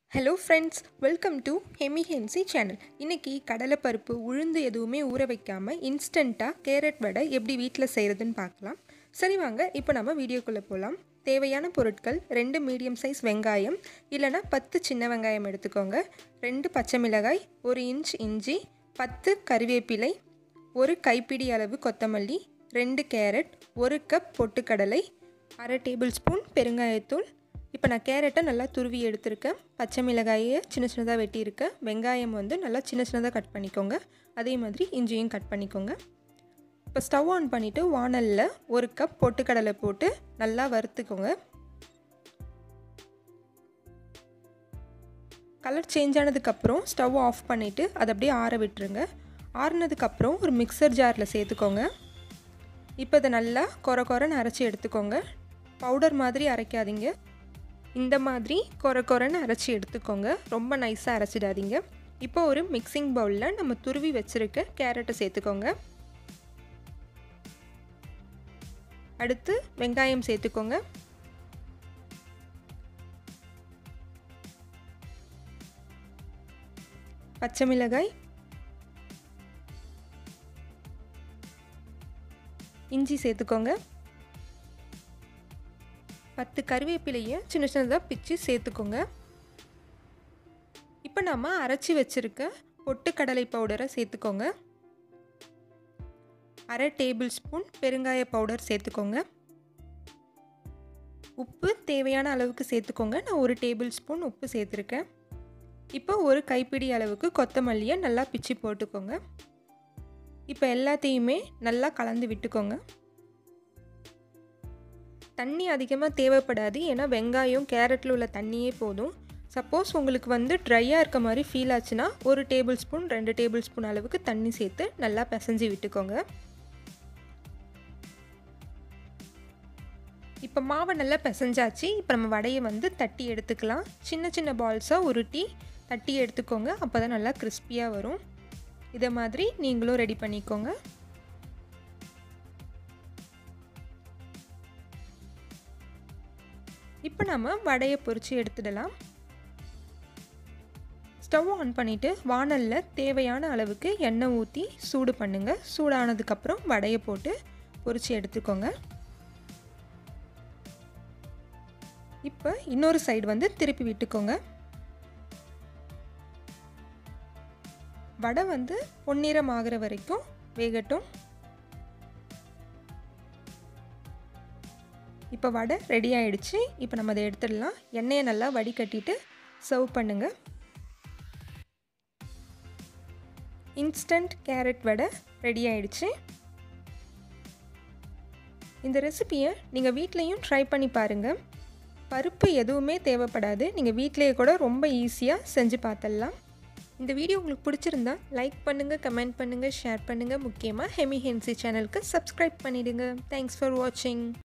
hello friends welcome to ஹெமி ஹென்சி channel இன்றைக்கி கடலைப்பருப்பு உளுந்து எதுவுமே ஊற வைக்காமல் இன்ஸ்டண்ட்டாக கேரட் வடை எப்படி வீட்டில் செய்கிறதுன்னு பார்க்கலாம் சரி வாங்க இப்போ நம்ம வீடியோக்குள்ளே போகலாம் தேவையான பொருட்கள் ரெண்டு மீடியம் சைஸ் வெங்காயம் இல்லைனா பத்து சின்ன வெங்காயம் எடுத்துக்கோங்க ரெண்டு பச்சை மிளகாய் ஒரு இன்ச் இஞ்சி பத்து கறிவேப்பிலை ஒரு கைப்பிடி அளவு கொத்தமல்லி ரெண்டு கேரட் ஒரு கப் பொட்டுக்கடலை அரை டேபிள் ஸ்பூன் பெருங்காயத்தூள் இப்போ நான் கேரட்டை நல்லா துருவி எடுத்திருக்கேன் பச்சை மிளகாயை சின்ன சின்னதாக வெட்டியிருக்கேன் வெங்காயம் வந்து நல்லா சின்ன சின்னதாக கட் பண்ணிக்கோங்க அதே மாதிரி இஞ்சியும் கட் பண்ணிக்கோங்க இப்போ ஸ்டவ் ஆன் பண்ணிவிட்டு வானலில் ஒரு கப் பொட்டுக்கடலை போட்டு நல்லா வறுத்துக்கோங்க கலர் சேஞ்ச் ஆனதுக்கப்புறம் ஸ்டவ் ஆஃப் பண்ணிவிட்டு அதை அப்படியே ஆற விட்டுருங்க ஆறுனதுக்கப்புறம் ஒரு மிக்சர் ஜாரில் சேர்த்துக்கோங்க இப்போ இதை நல்லா கொர கொரன்னு அரைச்சி எடுத்துக்கோங்க பவுடர் மாதிரி அரைக்காதீங்க இந்த மாதிரி கொர கொரன்னு அரைச்சி எடுத்துக்கோங்க ரொம்ப நைஸாக அரைச்சிடாதீங்க இப்போ ஒரு மிக்சிங் பவுலில் நம்ம துருவி வச்சுருக்க கேரட்டை சேர்த்துக்கோங்க அடுத்து வெங்காயம் சேர்த்துக்கோங்க பச்சை மிளகாய் இஞ்சி சேர்த்துக்கோங்க பத்து கருவேப்பிலையை சின்ன சின்னதாக பிச்சு சேர்த்துக்கோங்க இப்போ நம்ம அரைச்சி வச்சுருக்க பொட்டுக்கடலை பவுடரை சேர்த்துக்கோங்க அரை டேபிள் ஸ்பூன் பெருங்காய பவுடர் சேர்த்துக்கோங்க உப்பு தேவையான அளவுக்கு சேர்த்துக்கோங்க நான் ஒரு டேபிள் ஸ்பூன் உப்பு சேர்த்துருக்கேன் இப்போ ஒரு கைப்பிடி அளவுக்கு கொத்தமல்லியை நல்லா பிச்சு போட்டுக்கோங்க இப்போ எல்லாத்தையுமே நல்லா கலந்து விட்டுக்கோங்க தண்ணி அதிகமாக தேவைப்படாது ஏன்னா வெங்காயம் கேரட்டில் உள்ள தண்ணியே போதும் சப்போஸ் உங்களுக்கு வந்து ட்ரையாக இருக்க மாதிரி ஃபீல் ஆச்சுன்னா ஒரு டேபிள் ஸ்பூன் ரெண்டு டேபிள் ஸ்பூன் அளவுக்கு தண்ணி சேர்த்து நல்லா பிசைஞ்சு விட்டுக்கோங்க இப்போ மாவை நல்லா பிசைஞ்சாச்சு இப்போ நம்ம வடையை வந்து தட்டி எடுத்துக்கலாம் சின்ன சின்ன பால்ஸாக உருட்டி தட்டி எடுத்துக்கோங்க அப்போ தான் நல்லா கிறிஸ்பியாக வரும் இதை மாதிரி நீங்களும் ரெடி பண்ணிக்கோங்க இப்போ நம்ம வடையை பொறிச்சு எடுத்துடலாம் ஸ்டவ் ஆன் பண்ணிவிட்டு வானலில் தேவையான அளவுக்கு எண்ணெய் ஊற்றி சூடு பண்ணுங்கள் சூடானதுக்கப்புறம் வடையை போட்டு பொறிச்சு எடுத்துக்கோங்க இப்போ இன்னொரு சைடு வந்து திருப்பி விட்டுக்கோங்க வடை வந்து பொன்னிறம் ஆகிற வரைக்கும் வேகட்டும் இப்போ வடை ரெடி ஆகிடுச்சு இப்போ நம்ம அதை எடுத்துடலாம் எண்ணெயை நல்லா வடிகட்டிட்டு சர்வ் பண்ணுங்கள் இன்ஸ்டன்ட் கேரட் வடை ரெடி ஆகிடுச்சு இந்த ரெசிப்பியை நீங்கள் வீட்லேயும் ட்ரை பண்ணி பாருங்கள் பருப்பு எதுவுமே தேவைப்படாது நீங்கள் வீட்டிலேயே கூட ரொம்ப ஈஸியாக செஞ்சு பார்த்துடலாம் இந்த வீடியோ உங்களுக்கு பிடிச்சிருந்தா லைக் பண்ணுங்கள் கமெண்ட் பண்ணுங்கள் ஷேர் பண்ணுங்கள் முக்கியமாக ஹெமி ஹென்சி சேனலுக்கு சப்ஸ்கிரைப் பண்ணிவிடுங்க தேங்க்ஸ் ஃபார் வாட்சிங்